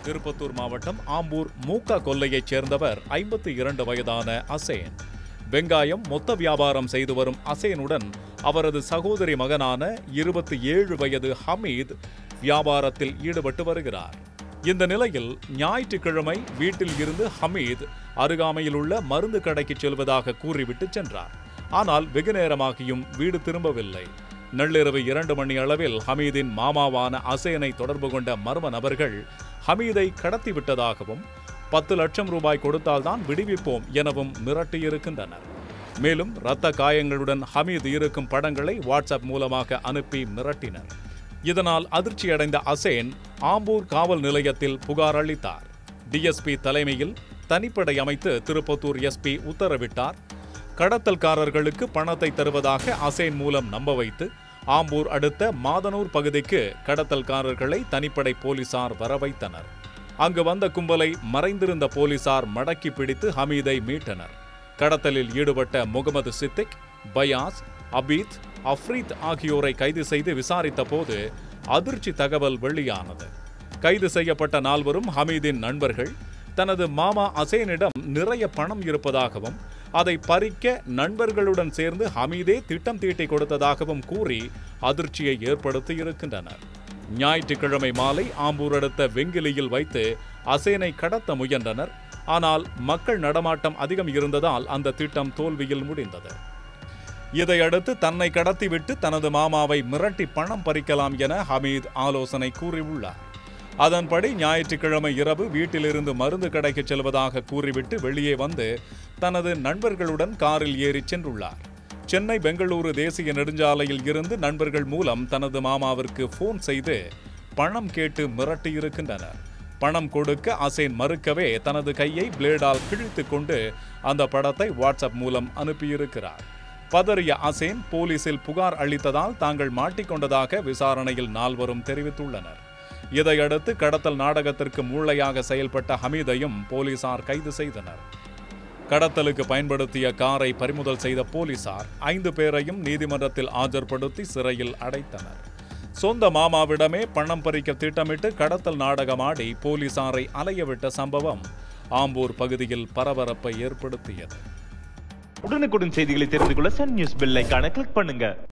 திருப்பத்தூர் மாவட்டம் ஆம்பூர் மூக்கா கொல்லையைச் சேர்ந்தவர் ஐம்பத்தி இரண்டு வயதான அசேன் வெங்காயம் மொத்த வியாபாரம் செய்து வரும் அசேனுடன் அவரது சகோதரி மகனான இருபத்தி ஏழு வயது ஹமீத் வியாபாரத்தில் ஈடுபட்டு வருகிறார் இந்த நிலையில் ஞாயிற்றுக்கிழமை வீட்டில் இருந்து ஹமீத் அருகாமையில் உள்ள மருந்து கடைக்கு செல்வதாக கூறிவிட்டு சென்றார் ஆனால் வெகு நேரமாகியும் வீடு திரும்பவில்லை நள்ளிரவு இரண்டு மணி அளவில் ஹமீதின் மாமாவான அசேனை தொடர்பு கொண்ட மர்ம நபர்கள் ஹமீதை கடத்திவிட்டதாகவும் பத்து லட்சம் ரூபாய் கொடுத்தால்தான் விடுவிப்போம் எனவும் மிரட்டியிருக்கின்றனர் மேலும் இரத்த காயங்களுடன் ஹமீது இருக்கும் படங்களை வாட்ஸ்அப் மூலமாக அனுப்பி மிரட்டினர் இதனால் அதிர்ச்சியடைந்த அசேன் ஆம்பூர் காவல் நிலையத்தில் புகார் அளித்தார் டிஎஸ்பி தலைமையில் தனிப்படை அமைத்து திருப்பத்தூர் எஸ்பி உத்தரவிட்டார் கடத்தல்காரர்களுக்கு பணத்தை தருவதாக அசேன் மூலம் நம்ப வைத்து ஆம்பூர் அடுத்த மாதனூர் பகுதிக்கு கடத்தல்காரர்களை தனிப்படை போலீசார் வரவைத்தனர் அங்கு வந்த கும்பலை மறைந்திருந்த போலீசார் மடக்கி பிடித்து ஹமீதை மீட்டனர் கடத்தலில் ஈடுபட்ட முகமது சித்திக் பயாஸ் அபீத் அஃப்ரீத் ஆகியோரை கைது செய்து விசாரித்த போது அதிர்ச்சி தகவல் வெளியானது கைது செய்யப்பட்ட நால்வரும் ஹமீதின் நண்பர்கள் தனது மாமா அசேனிடம் நிறைய பணம் இருப்பதாகவும் அதை பறிக்க நண்பர்களுடன் சேர்ந்து ஹமீதே திட்டம் தீட்டி கொடுத்ததாகவும் கூறி அதிர்ச்சியை ஏற்படுத்தி இருக்கின்றனர் ஞாயிற்றுக்கிழமை மாலை ஆம்பூர் அடுத்த வெங்கிலியில் வைத்து அசேனை கடத்த முயன்றனர் ஆனால் மக்கள் நடமாட்டம் அதிகம் இருந்ததால் அந்த திட்டம் தோல்வியில் முடிந்தது இதையடுத்து தன்னை கடத்திவிட்டு தனது மாமாவை மிரட்டி பணம் பறிக்கலாம் என ஹமீத் ஆலோசனை கூறியுள்ளார் அதன்படி ஞாயிற்றுக்கிழமை இரவு வீட்டிலிருந்து மருந்து கடைக்கு செல்வதாக கூறிவிட்டு வெளியே வந்து தனது நண்பர்களுடன் காரில் ஏறி சென்றுள்ளார் சென்னை பெங்களூரு தேசிய நெடுஞ்சாலையில் இருந்து நண்பர்கள் மூலம் தனது மாமாவிற்கு போன் செய்து பணம் கேட்டு மிரட்டியிருக்கின்றனர் பணம் கொடுக்க அசேன் மறுக்கவே தனது கையை பிளேடால் கிழித்து கொண்டு அந்த படத்தை வாட்ஸ்அப் மூலம் அனுப்பியிருக்கிறார் பதறிய அசேன் போலீசில் புகார் அளித்ததால் தாங்கள் மாட்டிக்கொண்டதாக விசாரணையில் நால்வரும் தெரிவித்துள்ளனர் இதையடுத்து கடத்தல் நாடகத்திற்கு மூளையாக செயல்பட்ட ஹமீதையும் போலீசார் கைது செய்தனர் கடத்தலுக்கு பயன்படுத்திய காரை பறிமுதல் செய்த போலீசார் ஐந்து பேரையும் நீதிமன்றத்தில் ஆஜர்படுத்தி சிறையில் அடைத்தனர் சொந்த மாமாவிடமே பணம் பறிக்க திட்டமிட்டு கடத்தல் நாடகமாடி போலீசாரை அலையவிட்ட சம்பவம் ஆம்பூர் பகுதியில் பரபரப்பை ஏற்படுத்தியது உடனுக்குடன் செய்திகளை தெரிந்து கொள்ள சன் நியூஸ் பெல் ஐகானை கிளிக் பண்ணுங்க